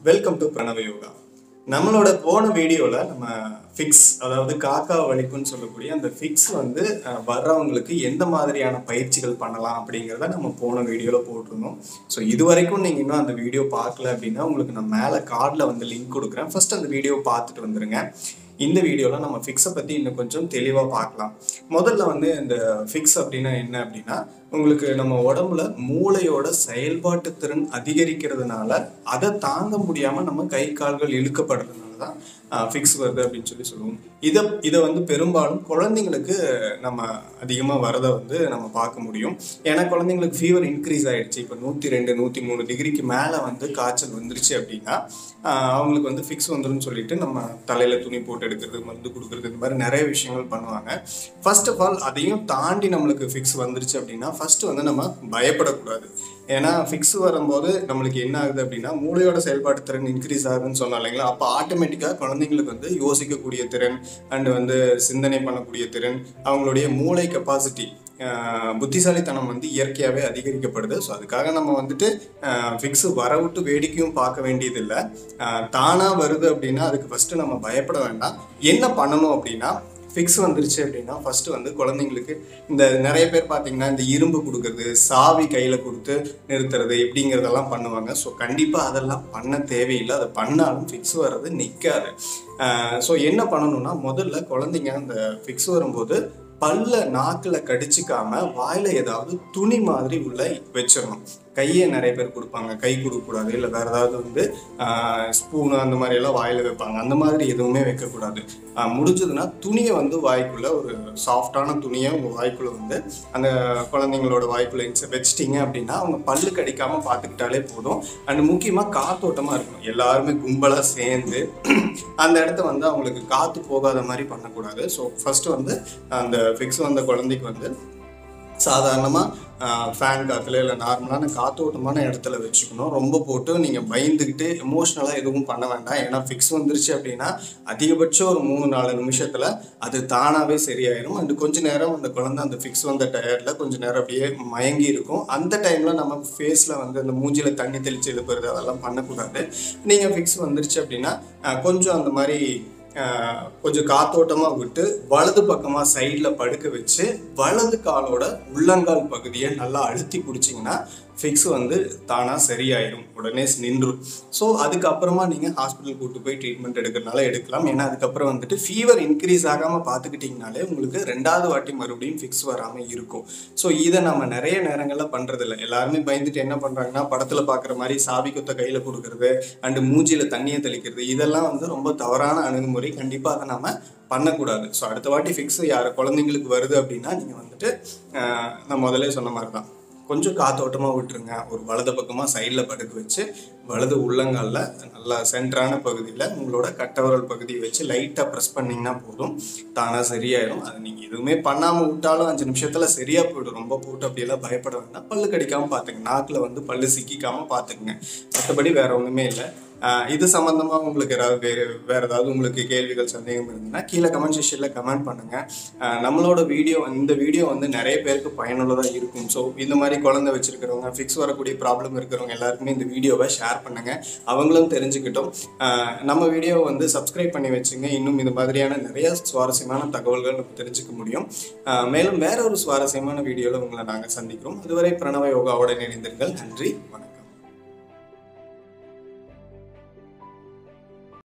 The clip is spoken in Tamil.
வெல்கம் டு பிரணவ யோகா நம்மளோட போன வீடியோவில் நம்ம ஃபிக்ஸ் அதாவது காக்கா வலிப்புன்னு சொல்லக்கூடிய அந்த ஃபிக்ஸ் வந்து அஹ், வர்றவங்களுக்கு எந்த மாதிரியான பயிற்சிகள் பண்ணலாம் அப்படிங்கிறத நம்ம போன வீடியோவில் போட்டிருந்தோம் ஸோ இது வரைக்கும் நீங்கள் இன்னும் அந்த வீடியோ பார்க்கல அப்படின்னா உங்களுக்கு நான் மேலே கார்டில் வந்து லிங்க் கொடுக்குறேன் ஃபர்ஸ்ட் அந்த வீடியோ பார்த்துட்டு வந்துருங்க இந்த வீடியோவில் நம்ம ஃபிக்ஸை பற்றி இன்னும் கொஞ்சம் தெளிவாக பார்க்கலாம் முதல்ல வந்து இந்த ஃபிக்ஸ் அப்படின்னா என்ன அப்படின்னா உங்களுக்கு நம்ம உடம்புல மூளையோட செயல்பாட்டு திறன் அதிகரிக்கிறதுனால அதை தாங்க முடியாமல் நம்ம கை கால்கள் இழுக்கப்படுறதுனால தான் ஃபிக்ஸ் வருது அப்படின்னு சொல்லி சொல்லுவோம் இதை இதை வந்து பெரும்பாலும் குழந்தைங்களுக்கு நம்ம அதிகமாக வரதை வந்து நம்ம பார்க்க முடியும் ஏன்னா குழந்தைங்களுக்கு ஃபீவர் இன்க்ரீஸ் ஆயிடுச்சு இப்போ நூற்றி ரெண்டு நூற்றி மூணு டிகிரிக்கு மேலே வந்து காய்ச்சல் வந்துருச்சு அப்படின்னா ஆஹ் அவங்களுக்கு வந்து ஃபிக்ஸ் வந்துருன்னு சொல்லிட்டு நம்ம தலையில் துணி போட்டு எடுக்கிறது மருந்து கொடுக்குறது இந்த மாதிரி நிறைய விஷயங்கள் பண்ணுவாங்க ஃபர்ஸ்ட் ஆஃப் ஆல் அதையும் தாண்டி நம்மளுக்கு ஃபிக்ஸ் வந்துருச்சு அப்படின்னா ஃபர்ஸ்ட் வந்து நம்ம பயப்படக்கூடாது ஏன்னா ஃபிக்ஸ் வரும்போது நம்மளுக்கு என்ன ஆகுது அப்படின்னா மூளையோட செயல்பாட்டு திறன் இன்க்ரீஸ் ஆகுதுன்னு சொன்னா இல்லைங்களா அப்போ ஆட்டோமேட்டிக்காக குழந்தைங்களுக்கு வந்து யோசிக்கக்கூடிய திறன் அண்ட் வந்து சிந்தனை பண்ணக்கூடிய திறன் அவங்களுடைய மூளை கெப்பாசிட்டி புத்திசாலித்தனம் வந்து இயற்கையாகவே அதிகரிக்கப்படுது ஸோ அதுக்காக நம்ம வந்துட்டு ஃபிக்ஸ் வர விட்டு வேடிக்கையும் பார்க்க வேண்டியதில்லை தானாக வருது அப்படின்னா அதுக்கு ஃபஸ்ட்டு நம்ம பயப்பட வேண்டாம் என்ன பண்ணணும் அப்படின்னா ஃபிக்ஸ் வந்துருச்சு அப்படின்னா ஃபர்ஸ்ட் வந்து குழந்தைங்களுக்கு இந்த நிறைய பேர் பார்த்தீங்கன்னா இந்த இரும்பு கொடுக்கறது சாவி கையில் கொடுத்து நிறுத்துறது இப்படிங்கிறதெல்லாம் பண்ணுவாங்க ஸோ கண்டிப்பாக அதெல்லாம் பண்ண தேவையில்லை அதை பண்ணாலும் ஃபிக்ஸ் வர்றது நிற்காது ஸோ என்ன பண்ணணும்னா முதல்ல குழந்தைங்க அந்த ஃபிக்ஸ் வரும்போது பல்ல நாக்கில் கடிச்சிக்காம வாயில ஏதாவது துணி மாதிரி உள்ள வச்சிடணும் கையை நிறைய பேர் கொடுப்பாங்க கை கொடுக்கக்கூடாது இல்லை வேற ஏதாவது வந்து ஸ்பூனு அந்த மாதிரி எல்லாம் வாயில வைப்பாங்க அந்த மாதிரி எதுவுமே வைக்கக்கூடாது ஆஹ் முடிஞ்சதுன்னா துணியை வந்து வாய்க்குள்ள ஒரு சாஃப்டான துணியை உங்க வாய்க்குள்ள வந்து அந்த குழந்தைங்களோட வாய்க்குள்ள இன்ச- வச்சிட்டீங்க அப்படின்னா அவங்க பல்லு கடிக்காம பார்த்துக்கிட்டாலே போதும் அண்ட் முக்கியமாக காத்தோட்டமா இருக்கணும் எல்லாருமே கும்பலா சேர்ந்து அந்த இடத்த வந்து அவங்களுக்கு காத்து போகாத மாதிரி பண்ணக்கூடாது ஸோ ஃபர்ஸ்ட் வந்து அந்த ஃபிக்ஸ் வந்த குழந்தைக்கு வந்து சாதாரணமாக ஃபேன் காற்றுல இல்லை நார்மலான காத்தோட்டமான இடத்துல வச்சுக்கணும் ரொம்ப போட்டு நீங்கள் பயந்துக்கிட்டு எமோஷ்னலாக எதுவும் பண்ண வேண்டாம் ஏன்னா ஃபிக்ஸ் வந்துருச்சு அப்படின்னா அதிகபட்சம் ஒரு மூணு நாலு நிமிஷத்தில் அது தானாகவே சரியாயிடும் அண்ட் கொஞ்ச நேரம் அந்த குழந்தை அந்த ஃபிக்ஸ் வந்த டயர்டில் கொஞ்ச நேரம் அப்படியே மயங்கி இருக்கும் அந்த டைமில் நம்ம ஃபேஸில் வந்து அந்த மூஞ்சியில் தண்ணி தெளித்து எழுப்புறது அதெல்லாம் பண்ணக்கூடாது நீங்கள் ஃபிக்ஸ் வந்துருச்சு அப்படின்னா அஹ், கொஞ்சம் அந்த மாதிரி ஆஹ் கொஞ்சம் காத்தோட்டமாக விட்டு வலது பக்கமாக சைடில் படுக்க வச்சு வலது காலோட உள்ளங்கால் பகுதியை நல்லா அழுத்தி பிடிச்சிங்கன்னா ஃபிக்ஸ் வந்து தானாக சரியாயிடும் உடனே நின்றும் ஸோ அதுக்கப்புறமா நீங்கள் ஹாஸ்பிட்டல் கூட்டு போய் ட்ரீட்மெண்ட் எடுக்கிறனால எடுக்கலாம் ஏன்னா அதுக்கப்புறம் வந்துட்டு ஃபீவர் இன்க்ரீஸ் ஆகாமல் பார்த்துக்கிட்டிங்கனாலே உங்களுக்கு ரெண்டாவது வாட்டி மறுபடியும் ஃபிக்ஸ் வராமல் இருக்கும் ஸோ இதை நம்ம நிறைய நேரங்களில் பண்ணுறதில்ல எல்லாருமே பயந்துட்டு என்ன பண்ணுறாங்கன்னா படத்தில் பார்க்குற மாதிரி சாவி குத்த கையில் கொடுக்கறது அண்டு மூஞ்சியில் தண்ணியை தெளிக்கிறது இதெல்லாம் வந்து ரொம்ப தவறான அணுகுமுறை கண்டிப்பாக அதை நம்ம பண்ணக்கூடாது ஸோ அடுத்த வாட்டி ஃபிக்ஸ் யார் குழந்தைங்களுக்கு வருது அப்படின்னா நீங்கள் வந்துட்டு ஆஹ், நான் முதல்ல சொன்ன மாதிரி தான் கொஞ்சம் காத்தோட்டமாக விட்டுருங்க ஒரு வலது பக்கமாக சைடில் படுக்க வச்சு வலது உள்ளங்காலில் நல்லா சென்டரான பகுதியில் உங்களோட கட்டவரல் பகுதியை வச்சு லைட்டாக ப்ரெஸ் பண்ணிங்கன்னா போதும் தானாக சரியாயிடும் அது நீங்கள் எதுவுமே பண்ணாமல் விட்டாலும் அஞ்சு நிமிஷத்தில் சரியாக போயிடும் ரொம்ப போட்டு அப்படியெல்லாம் பயப்பட வேண்டாம் பல்லு கடிக்காமல் பார்த்துங்க நாக்கில் வந்து பல்லு சிக்கிக்காமல் பார்த்துக்குங்க மற்றபடி வேற ஒன்றுமே இல்லை ஆஹ் இது சம்மந்தமாக உங்களுக்கு ஏதாவது வேறு வேறு ஏதாவது உங்களுக்கு கேள்விகள் சந்தேகம் இருந்ததுன்னா கீழே கமெண்ட் செக்ஷனில் கமெண்ட் பண்ணுங்கள் ஆஹ் நம்மளோட வீடியோ இந்த வீடியோ வந்து நிறைய பேருக்கு பயனுள்ளதாக இருக்கும் ஸோ இந்த மாதிரி குழந்தை வச்சிருக்கிறவங்க ஃபிக்ஸ் வரக்கூடிய ப்ராப்ளம் இருக்கிறவங்க எல்லாருக்குமே இந்த வீடியோவை ஷேர் பண்ணுங்கள் அவங்களும் தெரிஞ்சுக்கிட்டும் ஆஹ் நம்ம வீடியோவை வந்து சப்ஸ்கிரைப் பண்ணி வச்சுங்க இன்னும் இது மாதிரியான நிறைய சுவாரஸ்யமான தகவல்கள் நம்ம தெரிஞ்சுக்க முடியும் ஆஹ் மேலும் வேற ஒரு சுவாரஸ்யமான வீடியோவில் உங்களை நாங்கள் சந்திக்கிறோம் இதுவரை பிரணவ யோகாவோட இணைந்திருங்கள் நன்றி வணக்கம்